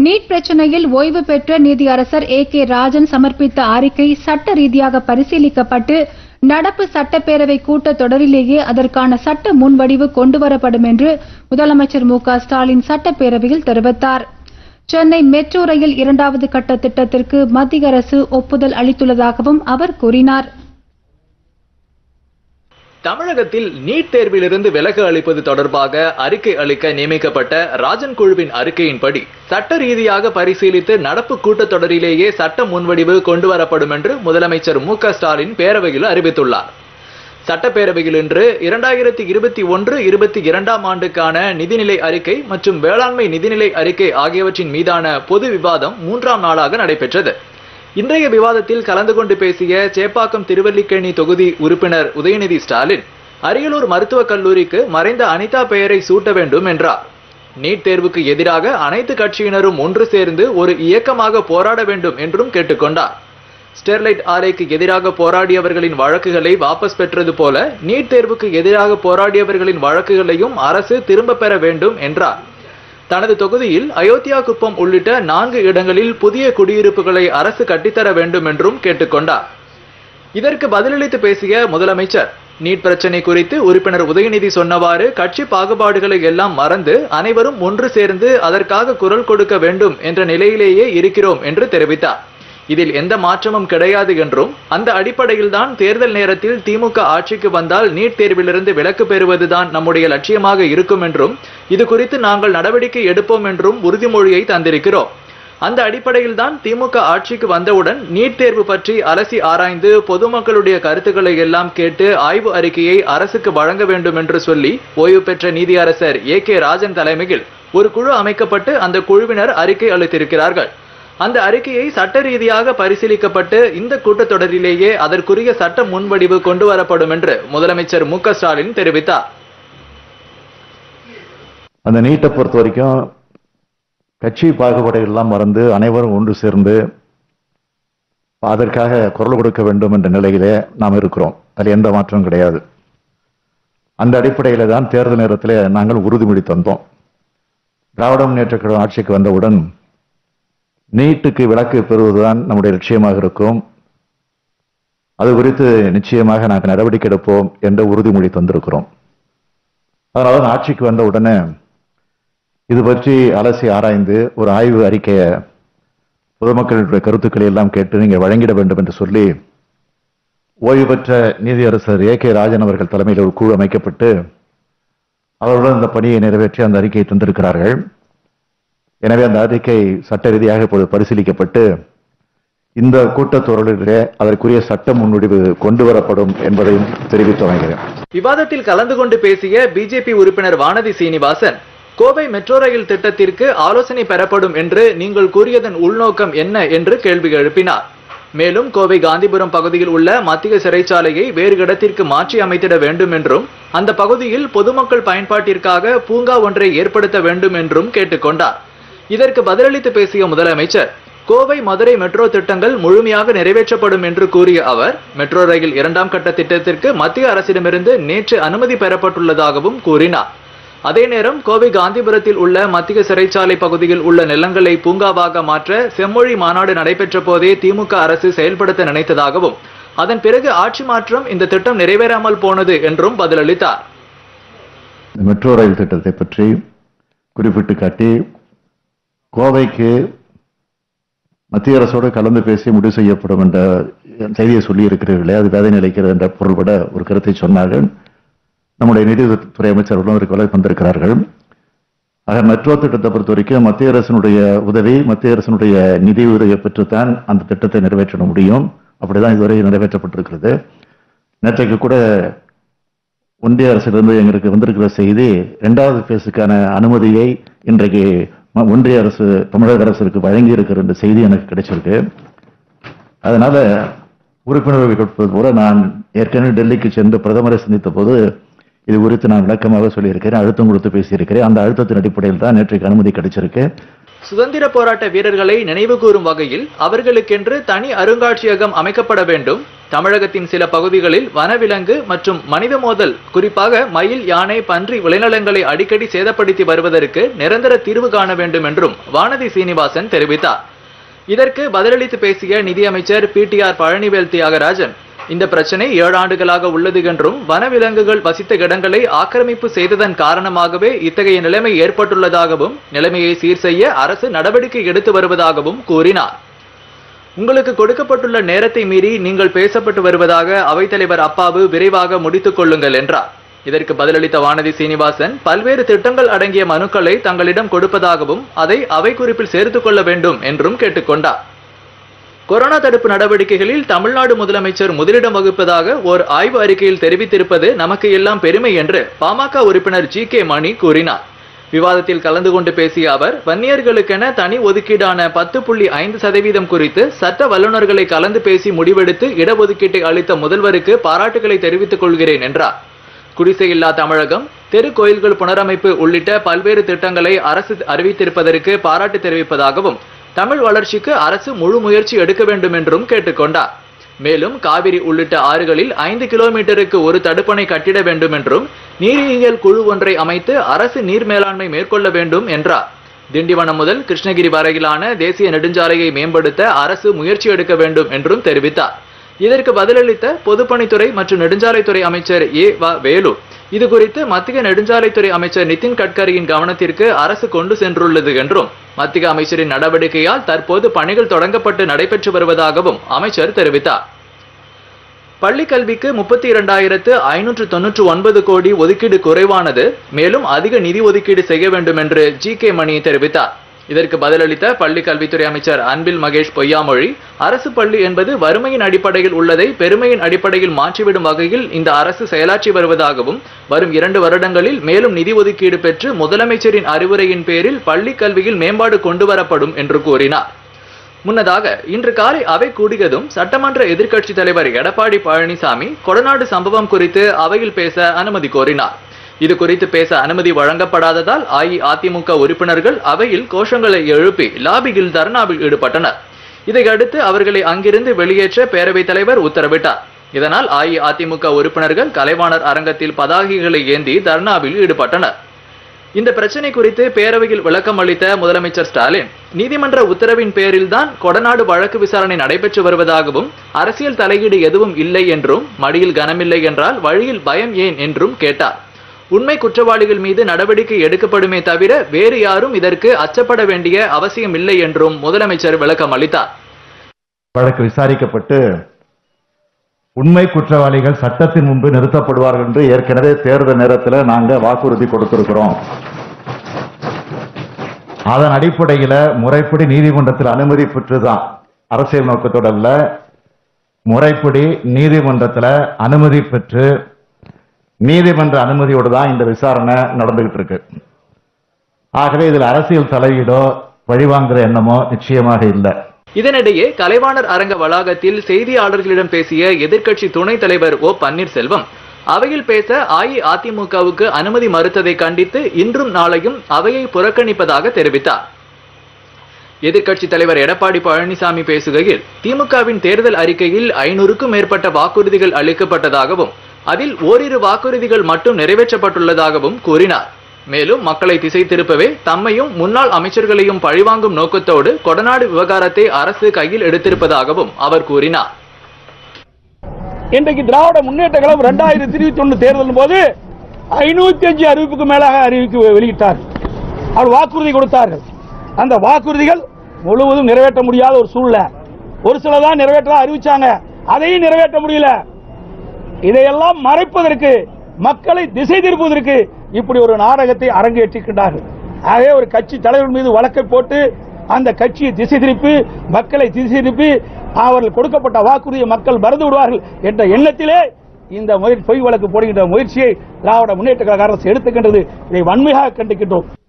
NEET பிரச்சனையில் ஓய்வு பெற்ற நீதியரசர் ஏ கே ராஜன் சமர்ப்பித்த அறிக்கை சட்ட ரீதியாக பரிசீலிக்கப்பட்டு நடப்பு சட்டப்பேரவை கூட்டத் தொடரிலேயே அதற்கான சட்ட முன்வடிவு கொண்டுவரப்படும் என்று முதலமைச்சர் மு க ஸ்டாலின் சட்டப்பேரவையில் தெரிவித்தார் சென்னை மெட்ரோ ரயில் இரண்டாவது கட்ட திட்டத்திற்கு மத்திய அரசு ஒப்புதல் அளித்துள்ளதாகவும் அவர் கூறினார் தமிழகத்தில் நீட் தேர்விலிருந்து விலக்கு அளிப்பது தொடர்பாக அறிக்கை அளிக்க நியமிக்கப்பட்ட ராஜன் குழுவின் அறிக்கையின்படி சட்ட ரீதியாக பரிசீலித்து நடப்பு கூட்டத்தொடரிலேயே சட்ட முன்வடிவு கொண்டு வரப்படும் என்று முதலமைச்சர் மு க ஸ்டாலின் பேரவையில் அறிவித்துள்ளார் சட்டப்பேரவையில் இன்று இரண்டாயிரத்தி இருபத்தி ஒன்று இருபத்தி இரண்டாம் ஆண்டுக்கான நிதிநிலை அறிக்கை மற்றும் வேளாண்மை நிதிநிலை அறிக்கை ஆகியவற்றின் மீதான பொது விவாதம் மூன்றாம் நாளாக நடைபெற்றது இன்றைய விவாதத்தில் கலந்து கொண்டு பேசிய சேப்பாக்கம் திருவல்லிக்கேணி தொகுதி உறுப்பினர் உதயநிதி ஸ்டாலின் அரியலூர் மருத்துவக் கல்லூரிக்கு மறைந்த அனிதா பெயரை சூட்ட வேண்டும் என்றார் நீட் தேர்வுக்கு எதிராக அனைத்து கட்சியினரும் ஒன்று சேர்ந்து ஒரு இயக்கமாக போராட வேண்டும் என்றும் கேட்டுக்கொண்டார் ஸ்டெர்லைட் ஆலைக்கு எதிராக போராடியவர்களின் வழக்குகளை வாபஸ் பெற்றது போல நீட் தேர்வுக்கு எதிராக போராடியவர்களின் வழக்குகளையும் அரசு திரும்ப பெற வேண்டும் என்றார் தனது தொகுதியில் அயோத்தியா குப்பம் உள்ளிட்ட நான்கு இடங்களில் புதிய குடியிருப்புகளை அரசு கட்டித்தர வேண்டும் என்றும் கேட்டுக்கொண்டார் இதற்கு பதிலளித்து பேசிய முதலமைச்சர் நீட் பிரச்சனை குறித்து உறுப்பினர் உதயநிதி சொன்னவாறு கட்சி பாகுபாடுகளை எல்லாம் மறந்து அனைவரும் ஒன்று சேர்ந்து அதற்காக குரல் கொடுக்க வேண்டும் என்ற நிலையிலேயே இருக்கிறோம் என்று தெரிவித்தார் இதில் எந்த மாற்றமும் கிடையாது என்றும் அந்த அடிப்படையில்தான் தேர்தல் நேரத்தில் திமுக ஆட்சிக்கு வந்தால் நீட் தேர்விலிருந்து விலக்கு பெறுவதுதான் நம்முடைய லட்சியமாக இருக்கும் என்றும் இது குறித்து நாங்கள் நடவடிக்கை எடுப்போம் என்றும் உறுதிமொழியை தந்திருக்கிறோம் அந்த அடிப்படையில்தான் திமுக ஆட்சிக்கு வந்தவுடன் நீட் தேர்வு பற்றி அலசி ஆராய்ந்து பொதுமக்களுடைய கருத்துக்களை எல்லாம் கேட்டு ஆய்வு அறிக்கையை அரசுக்கு வழங்க வேண்டும் என்று சொல்லி ஓய்வு பெற்ற நீதியரசர் ஏ கே ராஜன் தலைமையில் ஒரு குழு அமைக்கப்பட்டு அந்த குழுவினர் அறிக்கை அளித்திருக்கிறார்கள் அந்த அறிக்கையை சட்ட ரீதியாக பரிசீலிக்கப்பட்டு இந்த கூட்டத்தொடரிலேயே அதற்குரிய சட்ட முன்வடிவு கொண்டு வரப்படும் என்று முதலமைச்சர் மு க ஸ்டாலின் தெரிவித்தார் அந்த நீட்டை பொறுத்த வரைக்கும் கட்சி பாகுபாடுகள் எல்லாம் மறந்து அனைவரும் ஒன்று சேர்ந்து அதற்காக குரல் கொடுக்க வேண்டும் என்ற நிலையிலே நாம் இருக்கிறோம் அதில் எந்த மாற்றமும் கிடையாது அந்த அடிப்படையில் தான் தேர்தல் நேரத்தில் நாங்கள் உறுதிமொழி தந்தோம் திராவிட முன்னேற்ற கழகம் ஆட்சிக்கு வந்தவுடன் நீட்டுக்கு விலக்கு பெறுவதுதான் நம்முடைய லட்சியமாக இருக்கும் அது குறித்து நிச்சயமாக நாங்கள் நடவடிக்கை எடுப்போம் என்ற உறுதிமொழி தந்திருக்கிறோம் அதனால தான் ஆட்சிக்கு வந்த உடனே இது பற்றி அலசி ஆராய்ந்து ஒரு ஆய்வு அறிக்கையை பொதுமக்களுடைய கருத்துக்களை எல்லாம் கேட்டு நீங்கள் வழங்கிட வேண்டும் என்று சொல்லி ஓய்வு பெற்ற நீதியரசர் ஏ கே ராஜன் அவர்கள் தலைமையில் ஒரு குழு அமைக்கப்பட்டு அவர்களுடன் இந்த பணியை நிறைவேற்றி அந்த அறிக்கையை தந்திருக்கிறார்கள் எனவே அந்த அறிக்கை சட்ட ரீதியாக இப்பொழுது பரிசீலிக்கப்பட்டு இந்த கூட்டத்தொடரிலே அதற்குரிய சட்ட முன்வடிவு கொண்டு வரப்படும் என்பதையும் தெரிவித்து வழங்குகிறேன் விவாதத்தில் கலந்து கொண்டு பேசிய பிஜேபி உறுப்பினர் வானதி சீனிவாசன் கோவை மெட்ரோ ரயில் திட்டத்திற்கு ஆலோசனை பெறப்படும் என்று நீங்கள் கூறியதன் உள்நோக்கம் என்ன என்று கேள்வி எழுப்பினார் மேலும் கோவை காந்திபுரம் பகுதியில் உள்ள மத்திய சிறைச்சாலையை வேறு இடத்திற்கு மாற்றி அமைத்திட வேண்டும் என்றும் அந்த பகுதியில் பொதுமக்கள் பயன்பாட்டிற்காக பூங்கா ஒன்றை ஏற்படுத்த வேண்டும் என்றும் கேட்டுக்கொண்டார் இதற்கு பதிலளித்து பேசிய முதலமைச்சர் கோவை மதுரை மெட்ரோ திட்டங்கள் முழுமையாக நிறைவேற்றப்படும் என்று கூறிய அவர் மெட்ரோ ரயில் இரண்டாம் கட்ட திட்டத்திற்கு மத்திய அரசிடமிருந்து நேற்று அனுமதி பெறப்பட்டுள்ளதாகவும் கூறினார் அதே நேரம் கோவை காந்திபுரத்தில் உள்ள மத்திய சிறைச்சாலை பகுதியில் உள்ள நிலங்களை பூங்காவாக மாற்ற செம்மொழி மாநாடு நடைபெற்ற போதே திமுக அரசு செயல்படுத்த நினைத்ததாகவும் அதன் பிறகு ஆட்சி மாற்றம் இந்த திட்டம் நிறைவேறாமல் போனது என்றும் பதிலளித்தார் இந்த மெட்ரோ ரயில் திட்டத்தை பற்றி குறிப்பிட்டு காட்டி கோவைக்கு மத்திய அரசோடு கலந்து பேசி முடிவு செய்யப்படும் என்ற செய்தியை சொல்லி இருக்கிறீர்களே அது வேதனை அளிக்கிறது என்ற பொருள்பட ஒரு கருத்தை சொன்னார்கள் நம்முடைய நிதித்துறை அமைச்சர்களும் அதற்கு விலை தந்திருக்கிறார்கள் ஆக மெட்ரோ திட்டத்தை பொறுத்த வரைக்கும் மத்திய அரசினுடைய உதவி மத்திய அரசினுடைய நிதி உதவியை பெற்றுத்தான் அந்த திட்டத்தை நிறைவேற்ற முடியும் அப்படிதான் இதுவரை நிறைவேற்றப்பட்டிருக்கிறது நேற்றைக்கு கூட ஒன்றிய அரசிலிருந்து எங்களுக்கு வந்திருக்கிற செய்தி இரண்டாவது பேஸுக்கான அனுமதியை இன்றைக்கு ம- ஒன்றிய அரசு தமிழக அரசுக்கு வழங்கி இருக்கிற இந்த செய்தி எனக்கு கிடைச்சிருக்கு அதனால உறுப்பினர்கள் கொடுப்பது போல நான் ஏற்கனவே டெல்லிக்கு சென்று பிரதமரை சந்தித்த போது இது குறித்து நான் விளக்கமாக சொல்லியிருக்கிறேன் அழுத்தம் கொடுத்து பேசியிருக்கிறேன் அந்த அழுத்தத்தின் அடிப்படையில் தான் நேற்றைக்கு அனுமதி கிடைச்சிருக்கு சுதந்திர போராட்ட வீரர்களை நினைவு கூறும் வகையில் அவர்களுக்கென்று தனி அருங்காட்சியகம் அமைக்கப்பட வேண்டும் தமிழகத்தின் சில பகுதிகளில் வனவிலங்கு மற்றும் மனித மோதல் குறிப்பாக மயில் யானை பன்றி விளைநிலங்களை அடிக்கடி சேதப்படுத்தி வருவதற்கு நிரந்தர தீர்வு காண வேண்டும் என்றும் வானதி சீனிவாசன் தெரிவித்தார் இதற்கு பதிலளித்து பேசிய நிதியமைச்சர் பிடிஆர் பழனிவேல் தியாகராஜன் இந்த பிரச்சனை ஏழு ஆண்டுகளாக உள்ளது என்றும் வனவிலங்குகள் வசித்த இடங்களை ஆக்கிரமிப்பு செய்ததன் காரணமாகவே இத்தகைய நிலைமை ஏற்பட்டுள்ளதாகவும் நிலைமையை சீர் செய்ய அரசு நடவடிக்கை எடுத்து வருவதாகவும் கூறினார் உங்களுக்கு கொடுக்கப்பட்டுள்ள நேரத்தை மீறி நீங்கள் பேசப்பட்டு வருவதாக அவைத்தலைவர் அப்பாவு விரைவாக முடித்துக் கொள்ளுங்கள் என்றார் இதற்கு பதிலளித்த வானதி சீனிவாசன் பல்வேறு திட்டங்கள் அடங்கிய மனுக்களை தங்களிடம் கொடுப்பதாகவும் அதை அவை குறிப்பில் சேர்த்துக் கொள்ள வேண்டும் என்றும் கேட்டுக்கொண்டார் கொரோனா தடுப்பு நடவடிக்கைகளில் தமிழ்நாடு முதலமைச்சர் முதலிடம் வகுப்பதாக ஓர் ஆய்வு அறிக்கையில் தெரிவித்திருப்பது நமக்கு எல்லாம் பெருமை என்று பாமக உறுப்பினர் ஜி கே மணி கூறினார் விவாதத்தில் கலந்து கொண்டு பேசிய அவர் வன்னியர்களுக்கென தனி ஒதுக்கீடான பத்து புள்ளி ஐந்து சதவீதம் குறித்து சட்ட வல்லுநர்களை கலந்து பேசி முடிவெடுத்து இடஒதுக்கீட்டை அளித்த முதல்வருக்கு பாராட்டுகளை தெரிவித்துக் கொள்கிறேன் என்றார் குடிசையில்லா தமிழகம் தெரு கோயில்கள் புனரமைப்பு உள்ளிட்ட பல்வேறு திட்டங்களை அரசு அறிவித்திருப்பதற்கு பாராட்டு தெரிவிப்பதாகவும் தமிழ் வளர்ச்சிக்கு அரசு முழு முயற்சி எடுக்க வேண்டும் என்றும் கேட்டுக்கொண்டார் மேலும் காவிரி உள்ளிட்ட ஆறுகளில் ஐந்து கிலோமீட்டருக்கு ஒரு தடுப்பணை கட்டிட வேண்டும் என்றும் நீரியல் குழு ஒன்றை அமைத்து அரசு நீர் மேலாண்மை மேற்கொள்ள வேண்டும் என்றார் திண்டிவனம் முதல் கிருஷ்ணகிரி வரையிலான தேசிய நெடுஞ்சாலையை மேம்படுத்த அரசு முயற்சி எடுக்க வேண்டும் என்றும் தெரிவித்தார் இதற்கு பதிலளித்த பொதுப்பணித்துறை மற்றும் நெடுஞ்சாலைத்துறை அமைச்சர் ஏ வ வேலு இது குறித்து மத்திய நெடுஞ்சாலைத்துறை அமைச்சர் நிதின் கட்கரியின் கவனத்திற்கு அரசு கொண்டு சென்றுள்ளது என்றும் மத்திய அமைச்சரின் நடவடிக்கையால் தற்போது பணிகள் தொடங்கப்பட்டு நடைபெற்று வருவதாகவும் அமைச்சர் தெரிவித்தார் பள்ளி கல்விக்கு முப்பத்தி இரண்டாயிரத்து ஐநூற்று தொன்னூற்று ஒன்பது கோடி ஒதுக்கீடு குறைவானது மேலும் அதிக நிதி ஒதுக்கீடு செய்ய வேண்டும் என்று ஜி கே மணி தெரிவித்தார் இதற்கு பதிலளித்த பள்ளி கல்வித்துறை அமைச்சர் அன்பில் மகேஷ் பொய்யாமொழி அரசு பள்ளி என்பது வறுமையின் அடிப்படையில் உள்ளதை பெருமையின் அடிப்படையில் மாற்றிவிடும் வகையில் இந்த அரசு செயலாற்றி வருவதாகவும் வரும் இரண்டு வருடங்களில் மேலும் நிதி ஒதுக்கீடு பெற்று முதலமைச்சரின் அறிவுரையின் பேரில் பள்ளி கல்வியில் மேம்பாடு கொண்டு வரப்படும் என்று கூறினார் முன்னதாக இன்று காலை அவை கூடியதும் சட்டமன்ற எதிர்க்கட்சித் தலைவர் எடப்பாடி பழனிசாமி கொடநாடு சம்பவம் குறித்து அவையில் பேச அனுமதி கோரினார் இது குறித்து பேச அனுமதி வழங்கப்படாததால் அஇஅதிமுக உறுப்பினர்கள் அவையில் கோஷங்களை எழுப்பி லாபியில் தர்ணாவில் ஈடுபட்டனர் இதையடுத்து அவர்களை அங்கிருந்து வெளியேற்ற பேரவைத் தலைவர் உத்தரவிட்டார் இதனால் அஇஅதிமுக உறுப்பினர்கள் கலைவாணர் அரங்கத்தில் பதாகைகளை ஏந்தி தர்ணாவில் ஈடுபட்டனர் இந்த பிரச்சனை குறித்து பேரவையில் விளக்கம் அளித்த முதலமைச்சர் ஸ்டாலின் நீதிமன்ற உத்தரவின் பேரில்தான் கொடநாடு வழக்கு விசாரணை நடைபெற்று வருவதாகவும் அரசியல் தலையீடு எதுவும் இல்லை என்றும் மடியில் கனமில்லை என்றால் வழியில் பயம் ஏன் என்றும் கேட்டார் உண்மை குற்றவாளிகள் மீது நடவடிக்கை எடுக்கப்படுமே தவிர வேறு யாரும் இதற்கு அச்சப்பட வேண்டிய அவசியம் இல்லை என்றும் முதலமைச்சர் விளக்கம் அளித்தார் வழக்கு விசாரிக்கப்பட்டு உண்மை குற்றவாளிகள் சட்டத்தின் முன்பு நிறுத்தப்படுவார்கள் என்று ஏற்கனவே தேர்தல் நேரத்தில் நாங்க வாக்குறுதி கொடுத்திருக்கிறோம் அதன் அடிப்படையில் முறைப்படி நீதிமன்றத்தில் அனுமதி பெற்றுதான் அரசியல் நோக்கத்தோட அல்ல முறைப்படி நீதிமன்றத்தில் அனுமதி பெற்று நீதிமன்ற அனுமதியோடு தான் இந்த விசாரணை நடந்துகிட்டு இருக்கு ஆகவே இதில் அரசியல் தலையீடோ பழிவாங்குற எண்ணமோ நிச்சயமாக இல்லை இதனிடையே கலைவாணர் அரங்க வளாகத்தில் செய்தியாளர்களிடம் பேசிய எதிர்க்கட்சி துணைத் தலைவர் ஓ பன்னீர்செல்வம் அவையில் பேச அஇஅதிமுகவுக்கு அனுமதி மறுத்ததை கண்டித்து இன்றும் நாளையும் அவையை புறக்கணிப்பதாக தெரிவித்தார் எதிர்க்கட்சி தலைவர் எடப்பாடி பழனிசாமி பேசுகையில் திமுகவின் தேர்தல் அறிக்கையில் ஐநூறுக்கும் மேற்பட்ட வாக்குறுதிகள் அளிக்கப்பட்டதாகவும் அதில் ஓரிரு வாக்குறுதிகள் மட்டும் நிறைவேற்றப்பட்டுள்ளதாகவும் கூறினார் மேலும் மக்களை திசை திருப்பவே தம்மையும் முன்னாள் அமைச்சர்களையும் பழிவாங்கும் நோக்கத்தோடு கொடநாடு விவகாரத்தை அரசு கையில் எடுத்திருப்பதாகவும் அவர் கூறினார் இன்றைக்கு திராவிட முன்னேற்ற கழகம் ரெண்டாயிரத்தி இருபத்தி ஒன்று தேர்தலின் போது ஐநூத்தி அஞ்சு அறிவிப்புக்கு மேலாக அறிவிப்பு வெளியிட்டார் அவர் வாக்குறுதி கொடுத்தார்கள் அந்த வாக்குறுதிகள் முழுவதும் நிறைவேற்ற முடியாத ஒரு சூழ்நிலை ஒரு சில தான் நிறைவேற்ற அறிவிச்சாங்க அதையும் நிறைவேற்ற முடியல இதையெல்லாம் மறைப்பதற்கு மக்களை திசை திருப்புவதற்கு இப்படி ஒரு நாடகத்தை அரங்கேற்றிருக்கின்றார்கள் ஆகவே ஒரு கட்சி தலைவர் மீது வழக்கை போட்டு அந்த கட்சியை திசை திருப்பி மக்களை திசை திருப்பி அவர்கள் கொடுக்கப்பட்ட வாக்குறுதியை மக்கள் மறந்து விடுவார்கள் என்ற எண்ணத்திலே இந்த முயற்சி பொய் வழக்கு போடுகின்ற முயற்சியை திராவிட முன்னேற்ற கழக அரசு எடுத்துக்கின்றது இதை வன்மையாக கண்டிக்கின்றோம்